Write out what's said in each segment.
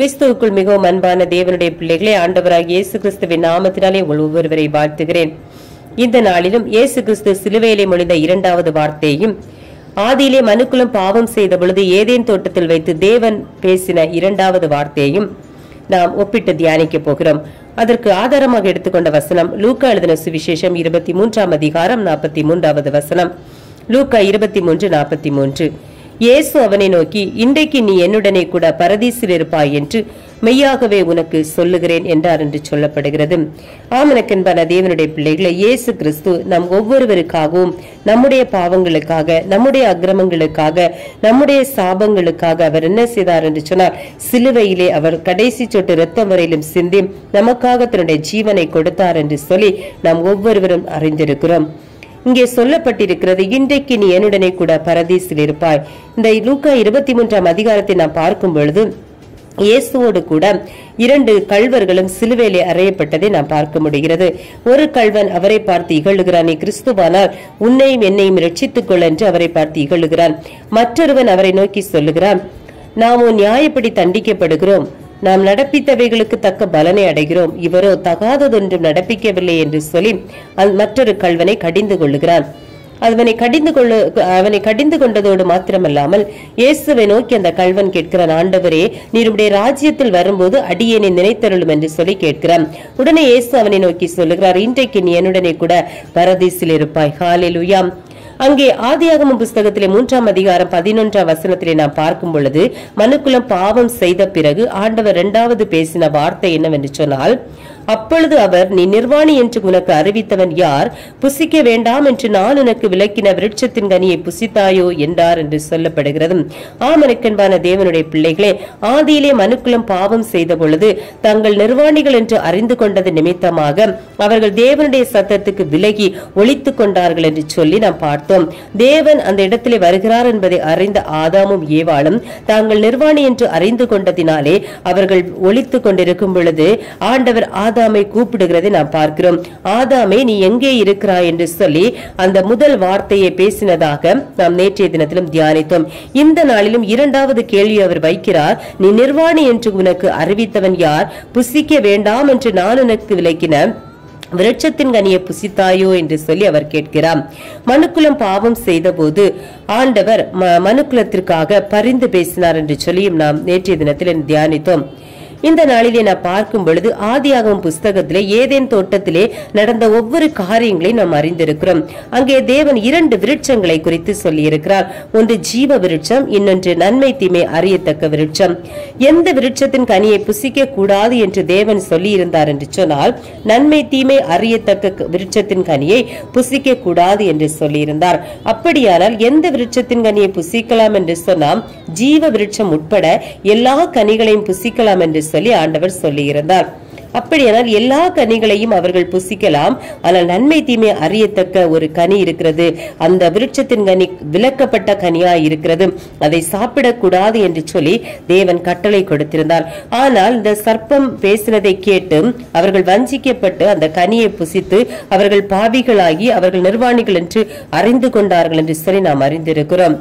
கிறிஸ்துவுக்குள் மிகவும் அன்பான தேவனுடைய பிள்ளைகளே ஆண்டவராகிய இயேசு கிறிஸ்துவின் நாமத்தினாலே உங்கள் ஒவ்வொருவரை வாழ்த்துகிறேன் இந்த நாளிலும் இயேசு கிறிஸ்து சிலுவையிலே மொழிந்த இரண்டாவது வார்த்தையையும் ஆதியிலே மனுக்குலம் பாவம் செய்த பொழுது ஏதேன் தோட்டத்தில் வைத்து தேவன் பேசின இரண்டாவது வார்த்தையையும் நாம் ஒப்பிட்டு தியானிக்க போகிறோம் அதற்கு ஆதாரமாக எடுத்துக்கொண்ட வசனம் லூக்கா எழுதின சுவிசேஷம் இருபத்தி மூன்றாம் அதிகாரம் நாற்பத்தி மூன்றாவது வசனம் லூக்கா இருபத்தி மூன்று நாற்பத்தி மூன்று இயேசு அவனை நோக்கி இன்றைக்கு நீ என்னுடனே கூட பரதீசில் இருப்பாய் என்று மெய்யாகவே உனக்கு சொல்லுகிறேன் என்றார் என்று சொல்லப்படுகிறது ஆமனக்கென்பன தேவனுடைய பிள்ளைகளை இயேசு கிறிஸ்து நம் ஒவ்வொருவருக்காகவும் நம்முடைய பாவங்களுக்காக நம்முடைய அக்கிரமங்களுக்காக நம்முடைய சாபங்களுக்காக அவர் என்ன செய்தார் என்று சொன்னார் சிலுவையிலே அவர் கடைசி சொட்டு இரத்தம் வரையிலும் சிந்தி நமக்காக தன்னுடைய ஜீவனை கொடுத்தார் என்று சொல்லி நாம் ஒவ்வொருவரும் அறிந்திருக்கிறோம் இங்கே சொல்லப்பட்டிருக்கிறது இன்றைக்கு நீ என்னுடனே கூட பரதீசில் இருப்பாய் இந்த லூக்கா இருபத்தி மூன்றாம் அதிகாரத்தை நாம் பார்க்கும் பொழுது இயேசுவோடு கூட இரண்டு கள்வர்களும் சிலுவையிலே அறையப்பட்டதை நாம் பார்க்க முடிகிறது ஒரு கள்வன் அவரை பார்த்து இகழுகிறான் நீ கிறிஸ்துவானால் உன்னையும் என்னையும் ரட்சித்துக் கொள் என்று அவரை பார்த்து இகழுகிறான் மற்றொருவன் அவரை நோக்கி சொல்லுகிறான் நாமோ நியாயப்படி தண்டிக்கப்படுகிறோம் நாம் நடப்பித்தவைகளுக்கு தக்க பலனை அடைகிறோம் இவரோ தகாததொன்றும் நடப்பிக்கவில்லை என்று சொல்லி அந்த மற்றொரு கள்வனை கடிந்து கொள்ளுகிறான் அவனை கடிந்து கொள்ள அவனை கடிந்து கொண்டதோடு மாத்திரமல்லாமல் இயேசுவை நோக்கி அந்த கல்வன் கேட்கிறான் ஆண்டவரே நீருடைய ராஜ்யத்தில் வரும்போது அடியேனை நினைத்தருளும் என்று சொல்லி கேட்கிறான் உடனே இயேசு அவனை நோக்கி சொல்லுகிறார் இன்றைக்கு நீ என்னுடனே கூட பரதீசில் இருப்பாய் ஹாலேலுயாம் அங்கே ஆதியாகம புஸ்தகத்திலே மூன்றாம் அதிகாரம் பதினொன்றாம் வசனத்திலே நாம் பார்க்கும் பொழுது மனுக்குலம் பாவம் செய்த பிறகு ஆண்டவர் இரண்டாவது பேசின வார்த்தை என்னவென்று சொன்னால் அப்பொழுது அவர் நீ நிர்வாணி என்று உனக்கு அறிவித்தவன் யார் புசிக்க வேண்டாம் என்று நான் உனக்கு விளக்கின விருட்சத்தின் கனியை புசித்தாயோ என்றார் என்று சொல்லப்படுகிறது ஆமனுக்கென்பான தேவனுடைய பிள்ளைகளே ஆதியிலே மனுக்குலம் பாவம் செய்த பொழுது தங்கள் நிர்வாணிகள் என்று அறிந்து கொண்டது நிமித்தமாக அவர்கள் தேவனுடைய சத்தத்துக்கு விலகி ஒழித்துக் கொண்டார்கள் என்று சொல்லி நாம் பார்த்தோம் தேவன் அந்த இடத்திலே வருகிறார் என்பதை அறிந்த ஆதாமும் ஏவாளும் தாங்கள் நிர்வாணி என்று அறிந்து கொண்டதினாலே அவர்கள் ஒழித்துக் கொண்டிருக்கும் பொழுது ஆண்டவர் ஆதாமை கூப்பிடுகிறதை நாம் பார்க்கிறோம் ஆதாமே நீ எங்கே இருக்கிறாய் என்று சொல்லி அந்த முதல் வார்த்தையை பேசினதாக நாம் நேற்றைய தினத்திலும் தியானித்தோம் இந்த நாளிலும் இரண்டாவது கேள்வி அவர் வைக்கிறார் நீ நிர்வாணி என்று உனக்கு அறிவித்தவன் யார் புசிக்க வேண்டாம் என்று நான் உனக்கு விளக்கின விருட்சத்தின் கனியை புசித்தாயோ என்று சொல்லி அவர் கேட்கிறார் மனுக்குலம் பாவம் செய்தபோது ஆண்டவர் ம- மனுக்குலத்திற்காக பரிந்து பேசினார் என்று சொல்லியும் நாம் நேற்றைய தினத்தில் தியானித்தோம் இந்த நாளிலே நான் பார்க்கும் பொழுது ஆதியாகமம் புஸ்தகத்திலே ஏதேன் தோட்டத்திலே நடந்த ஒவ்வொரு காரியங்களையும் நாம் அறிந்திருக்கிறோம் அங்கே தேவன் இரண்டு விருட்சங்களை குறித்து சொல்லியிருக்கிறார் ஒன்று ஜீவ விருட்சம் இன்னொன்று நன்மை தீமை அறியத்தக்க விருட்சம் எந்த விருட்சத்தின் கனியை புசிக்க கூடாது என்று தேவன் சொல்லியிருந்தார் என்று சொன்னால் நன்மை தீமை அறியத்தக்க க- விருட்சத்தின் கனியை புசிக்க கூடாது என்று சொல்லியிருந்தார் அப்படியானால் எந்த விருட்சத்தின் கனியை புசிக்கலாம் என்று சொன்னால் ஜீவ விருட்சம் உட்பட எல்லா கனிகளையும் புசிக்கலாம் என்று சொல்லி ஆண்டவர் சொல்லியிருந்தார் அப்படியானால் எல்லா கனிகளையும் அவர்கள் புசிக்கலாம் ஆனால் நன்மை தீமை அறியத்தக்க ஒரு கனி இருக்கிறது அந்த விருட்சத்தின் கனி விலக்கப்பட்ட கனியா இருக்கிறது அதை சாப்பிடக்கூடாது என்று சொல்லி தேவன் கட்டளை கொடுத்திருந்தார் ஆனால் இந்த சர்ப்பம் பேசினதை கேட்டு அவர்கள் வஞ்சிக்கப்பட்டு அந்த கனியை புசித்து அவர்கள் பாவிகளாகி அவர்கள் நிர்வாணிகள் என்று அறிந்து கொண்டார்கள் என்று சொல்லி நாம் அறிந்திருக்கிறோம்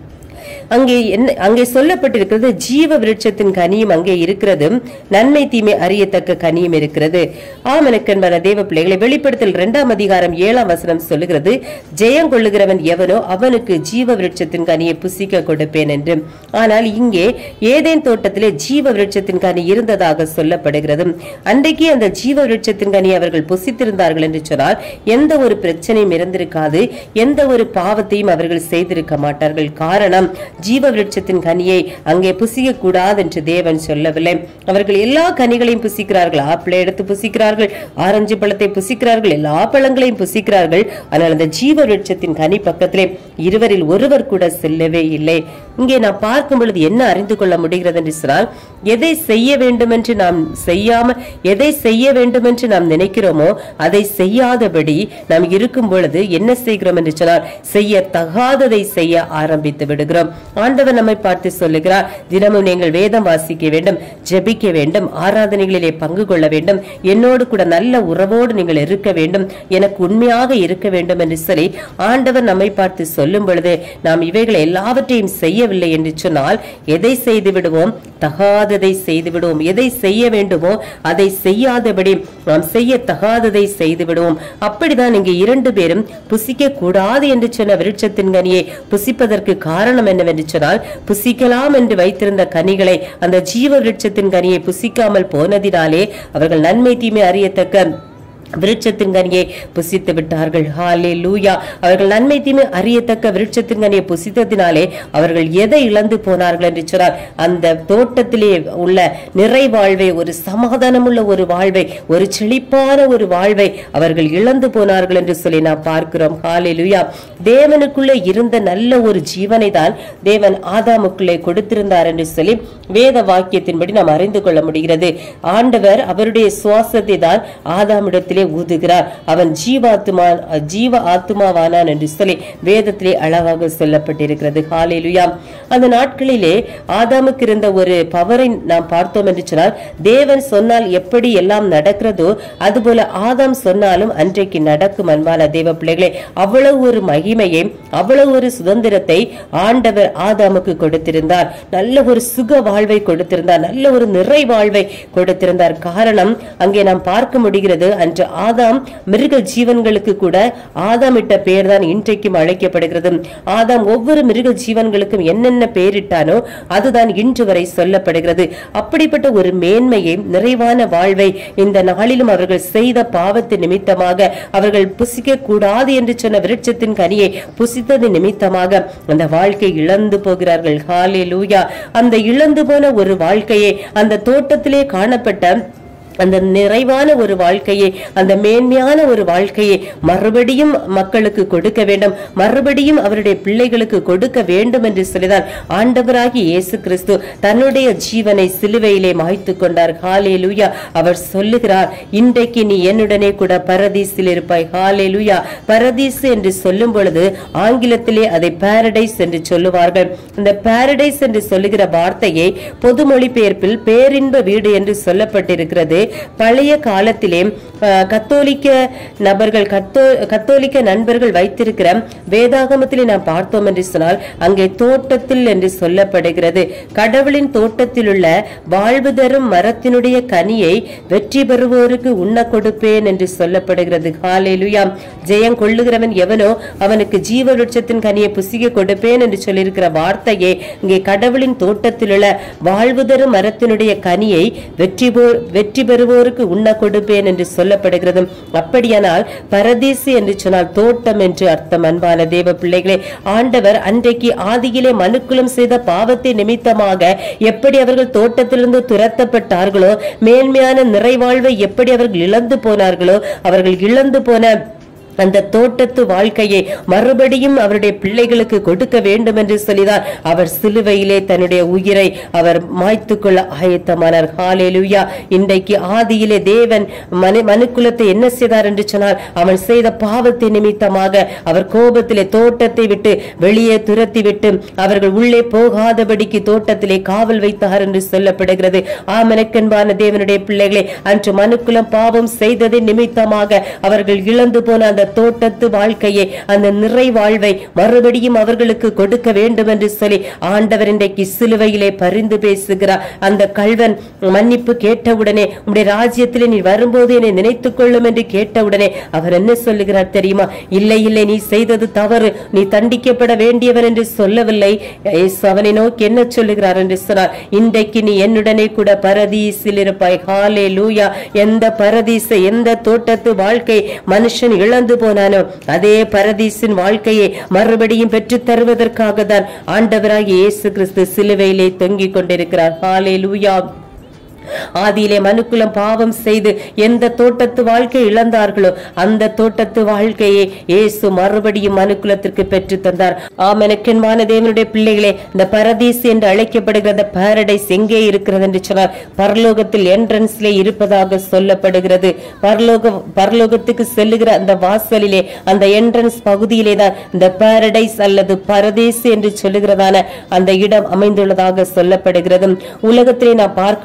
அங்கே என்ன அங்கே சொல்லப்பட்டிருக்கிறது ஜீவ விருட்சத்தின் கனியும் அங்கே இருக்கிறது நன்மை தீமை அறியத்தக்க கனியும் இருக்கிறது ஆமனக்கன்பன தேவ பிள்ளைகளை வெளிப்படுத்தல் இரண்டாம் அதிகாரம் ஏழாம் வசனம் சொல்லுகிறது ஜெயம் கொள்ளுகிறவன் எவனோ அவனுக்கு ஜீவ விருட்சத்தின் கனியை புசிக்க கொடுப்பேன் என்று ஆனால் இங்கே ஏதேன் தோட்டத்திலே ஜீவ விருட்சத்தின் கனி இருந்ததாக சொல்லப்படுகிறது அன்றைக்கு அந்த ஜீவ விருட்சத்தின் கனி அவர்கள் புசித்திருந்தார்கள் என்று சொன்னால் எந்த ஒரு பிரச்சனையும் இருந்திருக்காது எந்த ஒரு பாவத்தையும் அவர்கள் செய்திருக்க மாட்டார்கள் காரணம் ஜீவ விருட்சத்தின் கனியை அங்கே புசிக்க கூடாது என்று தேவன் சொல்லவில்லை அவர்கள் எல்லா கனிகளையும் புசிக்கிறார்கள் ஆப்பிளை எடுத்து புசிக்கிறார்கள் ஆரஞ்சு பழத்தை புசிக்கிறார்கள் எல்லா பழங்களையும் புசிக்கிறார்கள் ஆனால் அந்த ஜீவ விருட்சத்தின் கனி பக்கத்திலே இருவரில் ஒருவர் கூட செல்லவே இல்லை இங்கே நாம் பார்க்கும் பொழுது என்ன அறிந்து கொள்ள முடிகிறது என்று சொன்னால் எதை செய்ய வேண்டும் என்று நாம் செய்யாம எதை செய்ய வேண்டும் என்று நாம் நினைக்கிறோமோ அதை செய்யாதபடி நாம் இருக்கும் பொழுது என்ன செய்கிறோம் என்று சொன்னால் செய்ய தகாததை செய்ய ஆரம்பித்து விடுகிறோம் ஆண்டவர் நம்மை பார்த்து சொல்லுகிறார் தினமும் நீங்கள் வேதம் வாசிக்க வேண்டும் ஜெபிக்க வேண்டும் ஆராதனைகளிலே பங்கு கொள்ள வேண்டும் என்னோடு கூட நல்ல உறவோடு நீங்கள் இருக்க வேண்டும் எனக்கு உண்மையாக இருக்க வேண்டும் என்று சொல்லி ஆண்டவர் நம்மை பார்த்து சொல்லும் பொழுது நாம் இவைகளை எல்லாவற்றையும் செய்ய செய்யவில்லை என்று சொன்னால் எதை செய்து விடுவோம் தகாததை செய்து விடுவோம் எதை செய்ய வேண்டுமோ அதை செய்யாதபடி நாம் செய்ய தகாததை செய்து விடுவோம் அப்படிதான் இங்கே இரண்டு பேரும் புசிக்க கூடாது என்று சொன்ன விருட்சத்தின் கனியை புசிப்பதற்கு காரணம் என்னவென்று சொன்னால் புசிக்கலாம் என்று வைத்திருந்த கனிகளை அந்த ஜீவ விருட்சத்தின் கனியை புசிக்காமல் போனதினாலே அவர்கள் நன்மை தீமை அறியத்தக்க விருட்சத்தின் கனியை புசித்து விட்டார்கள் ஹாலே லூயா அவர்கள் நன்மை தீமை அறியத்தக்க விருட்சத்தின் கனியை புசித்ததினாலே அவர்கள் எதை இழந்து போனார்கள் என்று சொன்னால் அந்த தோட்டத்திலே உள்ள நிறைவாழ்வை ஒரு சமாதானமுள்ள ஒரு வாழ்வை ஒரு செழிப்பான ஒரு வாழ்வை அவர்கள் இழந்து போனார்கள் என்று சொல்லி நாம் பார்க்கிறோம் ஹாலே லூயா தேவனுக்குள்ளே இருந்த நல்ல ஒரு ஜீவனை தான் தேவன் ஆதாமுக்குள்ளே கொடுத்திருந்தார் என்று சொல்லி வேத வாக்கியத்தின்படி நாம் அறிந்து கொள்ள முடிகிறது ஆண்டவர் அவருடைய சுவாசத்தை தான் ஆதாமிடத்திலே ஊதுகிறார் அவன் ஜீவாத்மா ஜீவ ஆத்மாவானான் என்று சொல்லி வேதத்திலே அழகாக சொல்லப்பட்டிருக்கிறது ஹalleluya அந்த நாட்களிலே ஆதாமுக்கு இருந்த ஒரு பவரை நாம் பார்த்தோம் என்று சொன்னால் தேவன் சொன்னால் எப்படி எல்லாம் நடக்கிறதோ அதுபோல ஆதாம் சொன்னாலும் அன்றைக்கு நடக்கும் அன்பான தேவ பிள்ளைகளே அவ்வளவு ஒரு மகிமையை அவ்வளவு ஒரு சுதந்திரத்தை ஆண்டவர் ஆதாமுக்கு கொடுத்திருந்தார் நல்ல ஒரு சுக வாழ்வை கொடுத்திருந்தார் நல்ல ஒரு நிறை வாழ்வை கொடுத்திருந்தார் காரணம் அங்கே நாம் பார்க்க முடிகிறது அன்று ஆதாம் மிருக ஜீவன்களுக்கு கூட ஆதாம் இட்ட பெயர் தான் இன்றைக்கும் அழைக்கப்படுகிறது ஆதாம் ஒவ்வொரு மிருக ஜீவன்களுக்கும் என்னென்ன பெயரிட்டானோ அதுதான் இன்று வரை சொல்லப்படுகிறது அப்படிப்பட்ட ஒரு மேன்மையை நிறைவான வாழ்வை இந்த நாளிலும் அவர்கள் செய்த பாவத்தின் நிமித்தமாக அவர்கள் புசிக்க கூடாது என்று சொன்ன விருட்சத்தின் கனியை புசித்தது நிமித்தமாக அந்த வாழ்க்கை இழந்து போகிறார்கள் ஹாலே லூயா அந்த இழந்து போன ஒரு வாழ்க்கையை அந்த தோட்டத்திலே காணப்பட்ட அந்த நிறைவான ஒரு வாழ்க்கையை அந்த மேன்மையான ஒரு வாழ்க்கையை மறுபடியும் மக்களுக்கு கொடுக்க வேண்டும் மறுபடியும் அவருடைய பிள்ளைகளுக்கு கொடுக்க வேண்டும் என்று சொல்லிதான் ஆண்டவராகி இயேசு கிறிஸ்து தன்னுடைய ஜீவனை சிலுவையிலே மாய்த்து கொண்டார் ஹாலே லூயா அவர் சொல்லுகிறார் இன்றைக்கு நீ என்னுடனே கூட பரதீசில் இருப்பாய் ஹாலே லூயா பரதீஸ் என்று சொல்லும் பொழுது ஆங்கிலத்திலே அதை பாரடைஸ் என்று சொல்லுவார்கள் இந்த பாரடைஸ் என்று சொல்லுகிற வார்த்தையை பொது மொழிபெயர்ப்பில் பேரின்ப வீடு என்று சொல்லப்பட்டிருக்கிறது பழைய காலத்திலே அஹ், கத்தோலிக்க நபர்கள் கத்தோ கத்தோலிக்க நண்பர்கள் வைத்திருக்கிற வேதாகமத்திலே நாம் பார்த்தோம் என்று சொன்னால் அங்கே தோட்டத்தில் என்று சொல்லப்படுகிறது கடவுளின் தோட்டத்தில் உள்ள வாழ்வு தரும் மரத்தினுடைய கனியை வெற்றி பெறுவோருக்கு உண்ண கொடுப்பேன் என்று சொல்லப்படுகிறது ஹalleluya ஜெயம் கொள்ளுகிறவன் எவனோ அவனுக்கு ஜீவ விருட்சத்தின் கனியை புசிக்க கொடுப்பேன் என்று சொல்லியிருக்கிற வார்த்தையே இங்கே கடவுளின் தோட்டத்தில் உள்ள வாழ்வு தரும் மரத்தினுடைய கனியை வெற்றி போ- வெற்றி பெறுவோருக்கு உண்ண கொடுப்பேன் என்று சொல்லப்படுகிறது அப்படியானால் பரதீசு என்று சொன்னால் தோட்டம் என்று அர்த்தம் அன்பான தேவ பிள்ளைகளே ஆண்டவர் அன்றைக்கு ஆதியிலே மனுக்குலம் செய்த பாவத்தை நிமித்தமாக எப்படி அவர்கள் தோட்டத்திலிருந்து துரத்தப்பட்டார்களோ மேன்மையான நிறைவாழ்வை எப்படி அவர்கள் இழந்து போனார்களோ அவர்கள் இழந்து போன அந்த தோட்டத்து வாழ்க்கையை மறுபடியும் அவருடைய பிள்ளைகளுக்கு கொடுக்க வேண்டும் என்று சொல்லிதான் அவர் சிலுவையிலே தன்னுடைய உயிரை அவர் மாய்த்து கொள்ள ஆயத்தமானார் ஹalleluya இன்றைக்கு ஆதியிலே தேவன் மனு மனுக்குலத்தை என்ன செய்தார் என்று சொன்னால் அவன் செய்த பாவத்தை நிமித்தமாக அவர் கோபத்திலே தோட்டத்தை விட்டு வெளியே துரத்தி விட்டு அவர்கள் உள்ளே போகாதபடிக்கு தோட்டத்திலே காவல் வைத்தார் என்று சொல்லப்படுகிறது ஆமனக்கென்பான தேவனுடைய பிள்ளைகளே அன்று மனுக்குலம் பாவம் செய்ததின் நிமித்தமாக அவர்கள் இழந்து போன அந்த தோட்டத்து வாழ்க்கையை அந்த நிறை வாழ்வை மறுபடியும் அவர்களுக்கு கொடுக்க வேண்டும் என்று சொல்லி ஆண்டவர் இன்றைக்கு சிலுவையிலே பரிந்து பேசுகிறார் அந்த கல்வன் மன்னிப்பு கேட்டவுடனே உம்முடைய ராஜ்யத்திலே நீ வரும்போது என்னை நினைத்துக் கொள்ளும் என்று கேட்டவுடனே அவர் என்ன சொல்லுகிறார் தெரியுமா இல்லை இல்லை நீ செய்தது தவறு நீ தண்டிக்கப்பட வேண்டியவன் என்று சொல்லவில்லை இயேசு அவனை நோக்கி என்ன சொல்லுகிறார் என்று சொன்னார் இன்றைக்கு நீ என்னுடனே கூட பரதீசில் இருப்பாய் ஹாலே லூயா எந்த பரதீச எந்த தோட்டத்து வாழ்க்கை மனுஷன் இழந்து போனானோ அதே பரதீசின் வாழ்க்கையை மறுபடியும் பெற்றுத் தருவதற்காக தான் ஆண்டவராகிய இயேசு கிறிஸ்து சிலுவையிலே தொங்கிக் கொண்டிருக்கிறார் ஹாலே லூயா ஆதியிலே மனுக்குலம் பாவம் செய்து எந்த தோட்டத்து வாழ்க்கை இழந்தார்களோ அந்த தோட்டத்து வாழ்க்கையை இயேசு மறுபடியும் மனுக்குலத்திற்கு பெற்று தந்தார் ஆமெனக்கென்பான தேவனுடைய பிள்ளைகளே இந்த பரதீஸ் என்று அழைக்கப்படுகிற அந்த பாரடைஸ் எங்கே இருக்கிறது என்று சொன்னார் பரலோகத்தில் என்ட்ரன்ஸ்லே இருப்பதாக சொல்லப்படுகிறது பரலோக பரலோகத்துக்கு செல்லுகிற அந்த வாசலிலே அந்த என்ட்ரன்ஸ் பகுதியிலே தான் இந்த பாரடைஸ் அல்லது பரதேஸ் என்று சொல்லுகிறதான அந்த இடம் அமைந்துள்ளதாக சொல்லப்படுகிறது உலகத்திலே நாம் பார்க்கும் பொழுது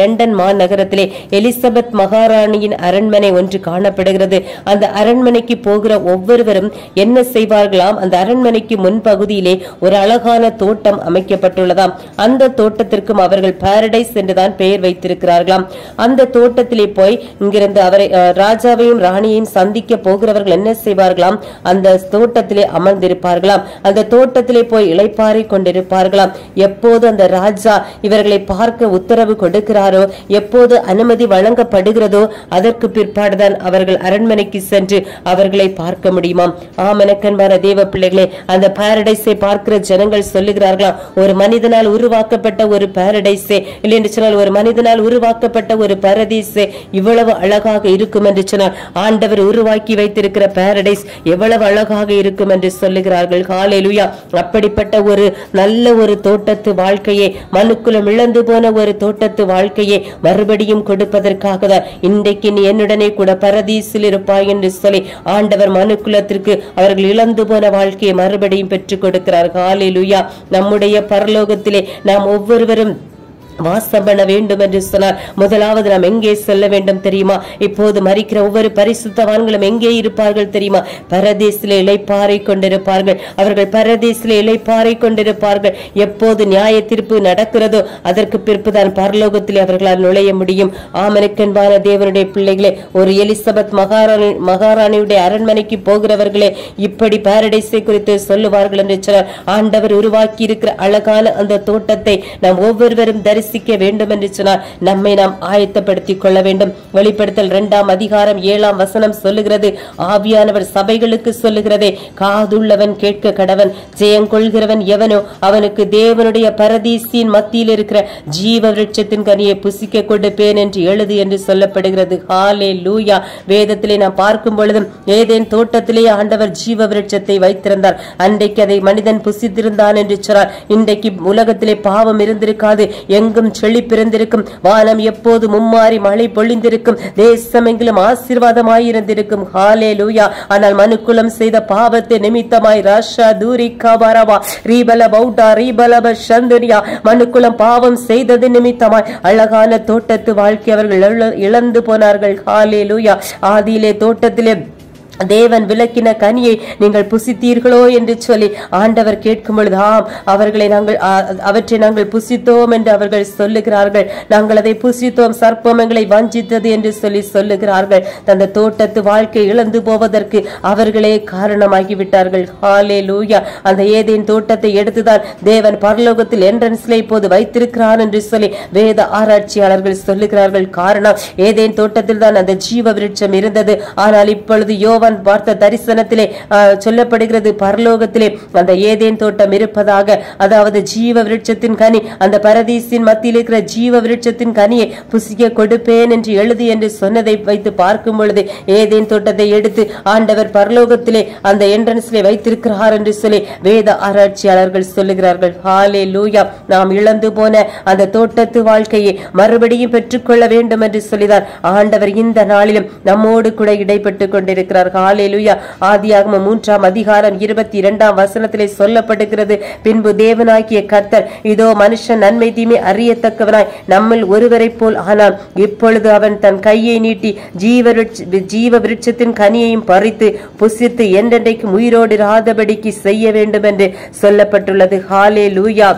லண்டன் மாநகரத்திலே எலிசபெத் மகாராணியின் அரண்மனை ஒன்று காணப்படுகிறது அந்த அரண்மனைக்கு போகிற ஒவ்வொருவரும் என்ன செய்வார்களாம் அந்த அரண்மனைக்கு முன்பகுதியிலே ஒரு அழகான தோட்டம் அமைக்கப்பட்டுள்ளதாம் அந்த தோட்டத்திற்கும் அவர்கள் பாரடைஸ் என்றுதான் பெயர் வைத்திருக்கிறார்களாம் அந்த தோட்டத்திலே போய் இங்கிருந்து அவரை அஹ், ராஜாவையும் ராணியையும் சந்திக்க போகிறவர்கள் என்ன செய்வார்களாம் அந்த தோட்டத்திலே அமர்ந்திருப்பார்களாம் அந்த தோட்டத்திலே போய் இளைப்பாறை கொண்டிருப்பார்களாம் எப்போது அந்த ராஜா இவர்களை பார்க்க உத்தரவு கொடுக்கிறாரோ எப்போது அனுமதி வழங்கப்படுகிறதோ அதற்கு பிற்பாடுதான் அவர்கள் அரண்மனைக்கு சென்று அவர்களை பார்க்க முடியுமாம் ஆமனக்கன்பான தேவ பிள்ளைகளே அந்த பாரடைஸை பார்க்கிற ஜனங்கள் சொல்லுகிறார்களாம் ஒரு மனிதனால் உருவாக்கப்பட்ட ஒரு பாரடைஸே இல்லை என்று சொன்னால் ஒரு மனிதனால் உருவாக்கப்பட்ட ஒரு பரதீசே இவ்வளவு அழகாக இருக்கும் என்று சொன்னால் ஆண்டவர் உருவாக்கி வைத்திருக்கிற பாரடைஸ் எவ்வளவு அழகாக இருக்கும் என்று சொல்லுகிறார்கள் ஹalleluya அப்படிப்பட்ட ஒரு நல்ல ஒரு தோட்டத்து வாழ்க்கையை மனுக்குலம் இழந்து போன ஒரு தோட்டத்து வாழ்க்கையை மறுபடியும் கொடுப்பதற்காக தான் இன்றைக்கு நீ என்னுடனே கூட பரதீசில் இருப்பாய் என்று சொல்லி ஆண்டவர் மனுக்குலத்திற்கு அவர்கள் இழந்து போன வாழ்க்கையை மறுபடியும் பெற்றுக் கொடுக்கிறார் ஹalleluya நம்முடைய பரலோகத்திலே நாம் ஒவ்வொருவரும் வாசம் பண்ண வேண்டும் என்று சொன்னார் முதலாவது நாம் எங்கே செல்ல வேண்டும் தெரியுமா இப்போது மறிக்கிற ஒவ்வொரு பரிசுத்தவான்களும் எங்கே இருப்பார்கள் தெரியுமா பரதேசில இலைப்பாறை கொண்டிருப்பார்கள் அவர்கள் பரதேசில இலைப்பாறை கொண்டிருப்பார்கள் எப்போது நியாய தீர்ப்பு நடக்கிறதோ அதற்கு பிற்புதான் பரலோகத்திலே அவர்களால் நுழைய முடியும் ஆமனுக்கென்பான தேவனுடைய பிள்ளைகளே ஒரு எலிசபெத் மகாராணி மகாராணியுடைய அரண்மனைக்கு போகிறவர்களே இப்படி பாரடைஸை குறித்து சொல்லுவார்கள் என்று சொன்னார் ஆண்டவர் உருவாக்கி இருக்கிற அழகான அந்த தோட்டத்தை நாம் ஒவ்வொருவரும் தரிசிக்க வேண்டும் என்று சொன்னார் நம்மை நாம் ஆயத்தப்படுத்திக் கொள்ள வேண்டும் வெளிப்படுத்தல் இரண்டாம் அதிகாரம் ஏழாம் வசனம் சொல்லுகிறது ஆவியானவர் சபைகளுக்கு சொல்லுகிறதே காதுள்ளவன் கேட்க கடவன் ஜெயங்கொள்கிறவன் எவனோ அவனுக்கு தேவனுடைய பரதீசியின் மத்தியில் இருக்கிற ஜீவ விருட்சத்தின் கனியை புசிக்க கொடுப்பேன் என்று எழுது என்று சொல்லப்படுகிறது ஹாலே லூயா வேதத்திலே நாம் பார்க்கும் பொழுதும் ஏதேன் தோட்டத்திலே ஆண்டவர் ஜீவ விருட்சத்தை வைத்திருந்தார் அன்றைக்கு அதை மனிதன் புசித்திருந்தான் என்று சொன்னார் இன்றைக்கு உலகத்திலே பாவம் இருந்திருக்காது எங்கும் செழிப்பிருந்திருக்கும் வானம் எப்போது மும்மாறி மழை பொழிந்திருக்கும் தேசமெங்கிலும் ஆசீர்வாதமாயிருந்திருக்கும் ஹாலே லூயா ஆனால் மனுக்குலம் செய்த பாவத்தை நிமித்தமாய் ராஷா தூரி காபாரவா ரீபல பௌட்டா ரீபலப சந்துரியா மனுக்குலம் பாவம் செய்தது நிமித்தமாய் அழகான தோட்டத்து வாழ்க்கை அவர்கள் இழ- இழந்து போனார்கள் ஹாலே லூயா ஆதியிலே தோட்டத்திலே தேவன் விளக்கின கனியை நீங்கள் புசித்தீர்களோ என்று சொல்லி ஆண்டவர் கேட்கும் பொழுது ஆம் அவர்களை நாங்கள் ஆ, அவற்றை நாங்கள் புசித்தோம் என்று அவர்கள் சொல்லுகிறார்கள் நாங்கள் அதை புசித்தோம் சர்ப்பம் எங்களை வஞ்சித்தது என்று சொல்லி சொல்லுகிறார்கள் அந்த தோட்டத்து வாழ்க்கை இழந்து போவதற்கு அவர்களே காரணமாகி விட்டார்கள் ஹாலே லூயா அந்த ஏதேன் தோட்டத்தை எடுத்துதான் தேவன் பரலோகத்தில் என்ட்ரன்ஸ்ல இப்போது வைத்திருக்கிறான் என்று சொல்லி வேத ஆராய்ச்சியாளர்கள் சொல்லுகிறார்கள் காரணம் ஏதேன் தோட்டத்தில் தான் அந்த ஜீவ விருட்சம் இருந்தது ஆனால் இப்பொழுது யோவான் பார்த்த தரிசனத்திலே ஆ, சொல்லப்படுகிறது பரலோகத்திலே அந்த ஏதேன் தோட்டம் இருப்பதாக அதாவது ஜீவ விருட்சத்தின் கனி அந்த பரதீசின் மத்தியில் இருக்கிற ஜீவ விருட்சத்தின் கனியை புசிக்க கொடுப்பேன் என்று எழுது என்று சொன்னதை வைத்து பார்க்கும் பொழுது ஏதேன் தோட்டத்தை எடுத்து ஆண்டவர் பரலோகத்திலே அந்த என்ட்ரன்ஸ்லே வைத்திருக்கிறார் என்று சொல்லி வேத ஆராய்ச்சியாளர்கள் சொல்லுகிறார்கள் ஹாலே லூயா நாம் இழந்து போன அந்த தோட்டத்து வாழ்க்கையை மறுபடியும் பெற்றுக்கொள்ள வேண்டும் என்று சொல்லிதான் ஆண்டவர் இந்த நாளிலும் நம்மோடு கூட இடைப்பட்டு கொண்டிருக்கிறார் ஹாலே லூயா ஆதியாகம மூன்றாம் அதிகாரம் இருபத்தி இரண்டாம் வசனத்திலே சொல்லப்படுகிறது பின்பு தேவனாகிய கர்த்தர் இதோ மனுஷன் நன்மை தீமை அறியத்தக்கவனாய் நம்மில் ஒருவரைப் போல் ஆனால் இப்பொழுது அவன் தன் கையை நீட்டி ஜீவ விருட்ச- ஜீவ விருட்சத்தின் கனியையும் பறித்து புசித்து என்றென்றைக்கும் உயிரோடு இராதபடிக்கு செய்ய வேண்டும் என்று சொல்லப்பட்டுள்ளது ஹாலே லூயா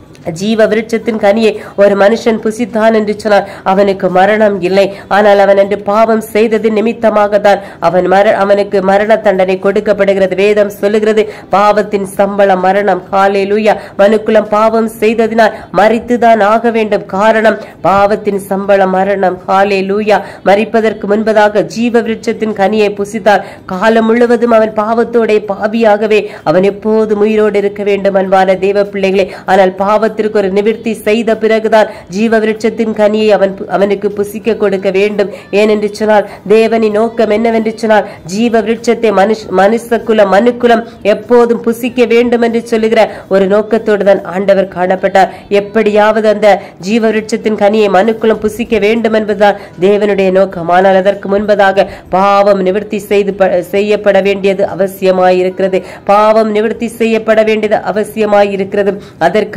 ஜீவ விருட்சத்தின் கனியை ஒரு மனுஷன் புசித்தான் என்று சொன்னார் அவனுக்கு மரணம் இல்லை ஆனால் அவன் என்று பாவம் செய்தது நிமித்தமாக தான் அவன் மர அவனுக்கு மரண தண்டனை கொடுக்கப்படுகிறது வேதம் சொல்லுகிறது பாவத்தின் சம்பளம் மரணம் காலே லூயா மனுக்குலம் பாவம் செய்ததினால் மறித்துதான் ஆக வேண்டும் காரணம் பாவத்தின் சம்பளம் மரணம் காலே லூயா மறிப்பதற்கு முன்பதாக ஜீவ விருட்சத்தின் கனியை புசித்தார் காலம் முழுவதும் அவன் பாவத்தோட பாவியாகவே அவன் எப்போதும் உயிரோடு இருக்க வேண்டும் அன்பான தேவ பிள்ளைகளே ஆனால் பாவத்திற்கு ஒரு நிவிர்த்தி செய்த பிறகுதான் ஜீவ விருட்சத்தின் கனியை அவன் பு- அவனுக்கு புசிக்க கொடுக்க வேண்டும் ஏனென்று சொன்னால் தேவனின் நோக்கம் என்னவென்று சொன்னால் ஜீவ விருட்சத்தை மனுஷ மனுஷகுல மனுக்குலம் எப்போதும் புசிக்க வேண்டும் என்று சொல்லுகிற ஒரு நோக்கத்தோடு தான் ஆண்டவர் காணப்பட்டார் எப்படியாவது அந்த ஜீவ விருட்சத்தின் கனியை மனுக்குலம் புசிக்க வேண்டும் என்பதுதான் தேவனுடைய நோக்கம் ஆனால் அதற்கு முன்பதாக பாவம் நிவர்த்தி செய்து ப- செய்யப்பட வேண்டியது அவசியமாயிருக்கிறது பாவம் நிவர்த்தி செய்யப்பட வேண்டியது அவசியமாயிருக்கிறது அதற்காகத்தான்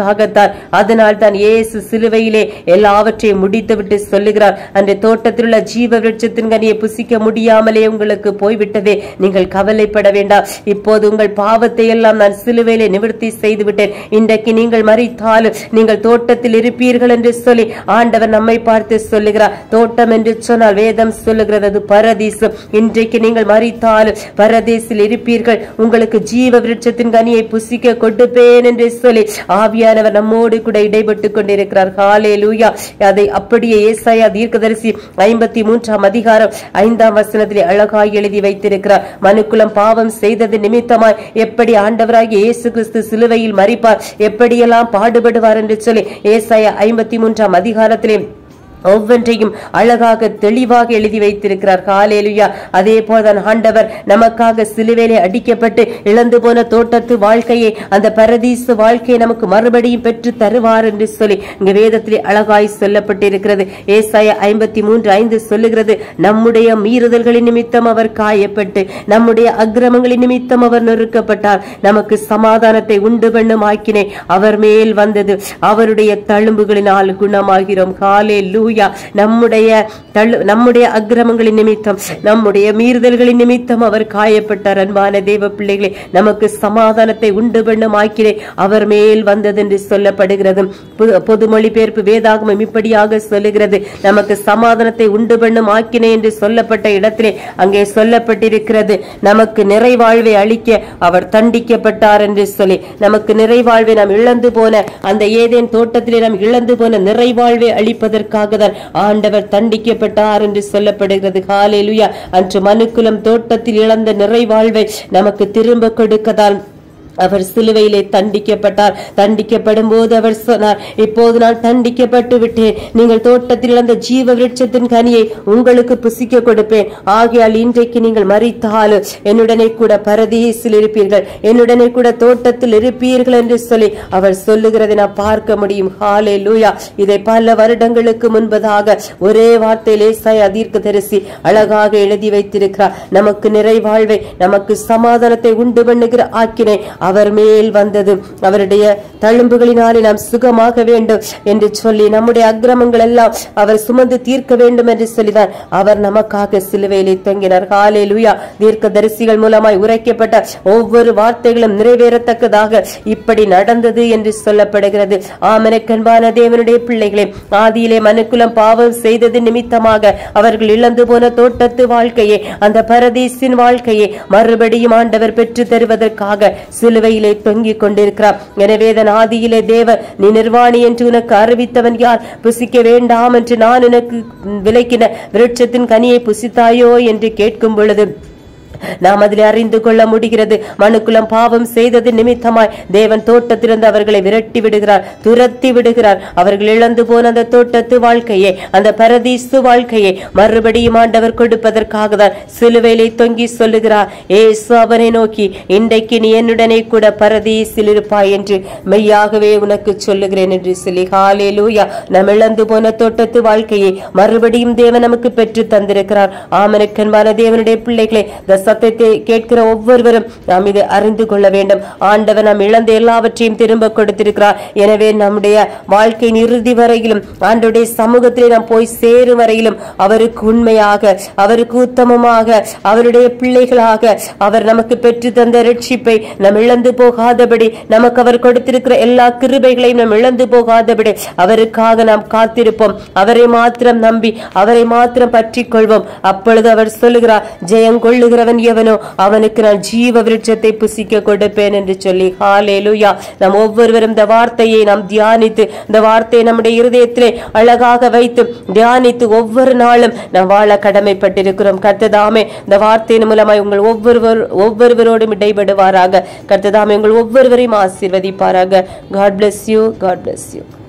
சொன்னார் அதனால் தான் இயேசு சிலுவையிலே எல்லாவற்றையும் முடித்துவிட்டு சொல்லுகிறார் அந்த தோட்டத்தில் உள்ள ஜீவ விருட்சத்தின் கனியை புசிக்க முடியாமலே உங்களுக்கு போய்விட்டதே நீங்கள் கவலைப்பட வேண்டாம் இப்போது உங்கள் பாவத்தை எல்லாம் நான் சிலுவையிலே நிவர்த்தி செய்து விட்டேன் இன்றைக்கு நீங்கள் மறித்தாலும் நீங்கள் தோட்டத்தில் இருப்பீர்கள் என்று சொல்லி ஆண்டவர் நம்மை பார்த்து சொல்லுகிறார் தோட்டம் என்று சொன்னால் வேதம் சொல்லுகிறது அது பரதீசம் இன்றைக்கு நீங்கள் மறித்தாலும் பரதேசில் இருப்பீர்கள் உங்களுக்கு ஜீவ விருட்சத்தின் கனியை புசிக்க கொடுப்பேன் என்று சொல்லி ஆவியானவர் நம்மோடு கூட இடைப்பட்டு கொண்டிருக்கிறார் ஹாலே லூயா அதை அப்படியே ஏசாயா தீர்க்கதரிசி ஐம்பத்தி மூன்றாம் அதிகாரம் ஐந்தாம் வசனத்திலே அழகாய் எழுதி வைத்திருக்கிறார் மனுக்குலம் பாவம் செய்தது நிமித்தமாய் எப்படி ஆண்டவராகிய இயேசு கிறிஸ்து சிலுவையில் மறிப்பார் எப்படியெல்லாம் பாடுபடுவார் என்று சொல்லி ஏசாயா ஐம்பத்தி மூன்றாம் அதிகாரத்திலே ஒவ்வொன்றையும் அழகாக தெளிவாக எழுதி வைத்திருக்கிறார் காலேலுயா அதே போலதான் ஆண்டவர் நமக்காக சிலுவையிலே அடிக்கப்பட்டு இழந்து போன தோட்டத்து வாழ்க்கையை அந்த பரதீசு வாழ்க்கையை நமக்கு மறுபடியும் பெற்று தருவார் என்று சொல்லி இங்க வேதத்திலே அழகாய் சொல்லப்பட்டிருக்கிறது ஏசாய ஐம்பத்தி மூன்று ஐந்து சொல்லுகிறது நம்முடைய மீறுதல்களின் நிமித்தம் அவர் காயப்பட்டு நம்முடைய அக்கிரமங்களின் நிமித்தம் அவர் நொறுக்கப்பட்டார் நமக்கு சமாதானத்தை உண்டு பண்ணும் ஆக்கினை அவர் மேல் வந்தது அவருடைய தழும்புகளினால் குணமாகிறோம் காலே லூயா நம்முடைய தழு நம்முடைய அக்கிரமங்களின் நிமித்தம் நம்முடைய மீறுதல்களின் நிமித்தம் அவர் காயப்பட்டார் அன்பான தேவ பிள்ளைகளே நமக்கு சமாதானத்தை உண்டு பண்ணும் ஆக்கினை அவர் மேல் வந்தது என்று சொல்லப்படுகிறது பொது- பொது மொழிபெயர்ப்பு வேதாகமம் இப்படியாக சொல்லுகிறது நமக்கு சமாதானத்தை உண்டு பண்ணும் ஆக்கினை என்று சொல்லப்பட்ட இடத்திலே அங்கே சொல்லப்பட்டிருக்கிறது நமக்கு நிறைவாழ்வை அளிக்க அவர் தண்டிக்கப்பட்டார் என்று சொல்லி நமக்கு நிறைவாழ்வை நாம் இழந்து போன அந்த ஏதேன் தோட்டத்திலே நாம் இழந்து போன நிறைவாழ்வை அளிப்பதற்காக தான் ஆண்டவர் தண்டிக்கப்பட்டார் என்று சொல்லப்படுகிறது ஹalleluya அன்று மனுக்குலம் தோட்டத்தில் இழந்த நிறைவாழ்வை நமக்கு திரும்ப கொடுக்கதான் அவர் சிலுவையிலே தண்டிக்கப்பட்டார் தண்டிக்கப்படும் போது அவர் சொன்னார் இப்போது நான் தண்டிக்கப்பட்டு விட்டேன் நீங்கள் தோட்டத்தில் இழந்த ஜீவ விருட்சத்தின் கனியை உங்களுக்கு புசிக்க கொடுப்பேன் ஆகையால் இன்றைக்கு நீங்கள் மறித்தாலும் என்னுடனே கூட பரதீசில் இருப்பீர்கள் என்னுடனே கூட தோட்டத்தில் இருப்பீர்கள் என்று சொல்லி அவர் சொல்லுகிறதை நான் பார்க்க முடியும் ஹாலே லூயா இதை பல வருடங்களுக்கு முன்பதாக ஒரே வார்த்தையிலே சாய் அதீர்க்க தரிசி அழகாக எழுதி வைத்திருக்கிறார் நமக்கு நிறைவாழ்வை நமக்கு சமாதானத்தை உண்டு பண்ணுகிற ஆக்கினை அவர் மேல் வந்தது அவருடைய தழும்புகளினாலே நாம் சுகமாக வேண்டும் என்று சொல்லி நம்முடைய அக்கிரமங்கள் எல்லாம் அவர் சுமந்து தீர்க்க வேண்டும் என்று சொல்லிதான் அவர் நமக்காக சிலுவையிலே தொங்கினார் ஹாலே லூயா தீர்க்க தரிசிகள் மூலமாய் உரைக்கப்பட்ட ஒவ்வொரு வார்த்தைகளும் நிறைவேறத்தக்கதாக இப்படி நடந்தது என்று சொல்லப்படுகிறது ஆமனக்கண்பான தேவனுடைய பிள்ளைகளே ஆதியிலே மனுக்குலம் பாவம் செய்தது நிமித்தமாக அவர்கள் இழந்து போன தோட்டத்து வாழ்க்கையை அந்த பரதீசின் வாழ்க்கையை மறுபடியும் ஆண்டவர் பெற்று தருவதற்காக சிலுவையிலே தொங்கிக் கொண்டிருக்கிறார் எனவே தன் ஆதியிலே தேவன் நீ நிர்வாணி என்று உனக்கு அறிவித்தவன் யார் புசிக்க வேண்டாம் என்று நான் உனக்கு விலக்கின விருட்சத்தின் கனியை புசித்தாயோ என்று கேட்கும் பொழுது நாம் அதில் அறிந்து கொள்ள முடிகிறது மனுக்குலம் பாவம் செய்தது நிமித்தமாய் தேவன் தோட்டத்திலிருந்து அவர்களை விரட்டி விடுகிறார் துரத்தி விடுகிறார் அவர்கள் இழந்து போன அந்த தோட்டத்து வாழ்க்கையை அந்த பரதீசு வாழ்க்கையை மறுபடியும் ஆண்டவர் கொடுப்பதற்காக தான் சிலுவையிலே தொங்கி சொல்லுகிறார் ஏசு அவனை நோக்கி இன்றைக்கு நீ என்னுடனே கூட பரதீசில் இருப்பாய் என்று மெய்யாகவே உனக்கு சொல்லுகிறேன் என்று சொல்லி ஹalleluya நாம் இழந்து போன தோட்டத்து வாழ்க்கையை மறுபடியும் தேவன் நமக்கு பெற்று தந்திருக்கிறார் ஆமனுக்கன்பான தேவனுடைய பிள்ளைகளே இந்த சத்தத்தை கேட்கிற ஒவ்வொருவரும் நாம் இதை அறிந்து கொள்ள வேண்டும் ஆண்டவர் நாம் இழந்த எல்லாவற்றையும் திரும்ப கொடுத்திருக்கிறார் எனவே நம்முடைய வாழ்க்கையின் இறுதி வரையிலும் ஆண்டவருடைய சமூகத்திலே நாம் போய் சேரும் வரையிலும் அவருக்கு உண்மையாக அவருக்கு உத்தமமாக அவருடைய பிள்ளைகளாக அவர் நமக்கு பெற்று தந்த ரட்சிப்பை நாம் இழந்து போகாதபடி நமக்கு அவர் கொடுத்திருக்கிற எல்லா கிருபைகளையும் நாம் இழந்து போகாதபடி அவருக்காக நாம் காத்திருப்போம் அவரை மாத்திரம் நம்பி அவரை மாத்திரம் பற்றிக் கொள்வோம் அப்பொழுது அவர் சொல்லுகிறார் ஜெயம் கொள்ளுகிறவன் எவனோ அவனுக்கு நான் ஜீவ விருட்சத்தை புசிக்க கொடுப்பேன் என்று சொல்லி ஹalleluya நாம் ஒவ்வொருவரும் இந்த வார்த்தையை நாம் தியானித்து இந்த வார்த்தையை நம்முடைய இருதயத்திலே அழகாக வைத்து தியானித்து ஒவ்வொரு நாளும் நாம் வாழ கடமைப்பட்டிருக்கிறோம் கர்த்ததாமே இந்த வார்த்தையின் மூலமாய் உங்கள் ஒவ்வொருவர் ஒவ்வொருவரோடும் இடைபடுவாராக கர்த்ததாமே உங்கள் ஒவ்வொருவரையும் ஆசீர்வதிப்பாராக God bless you God bless you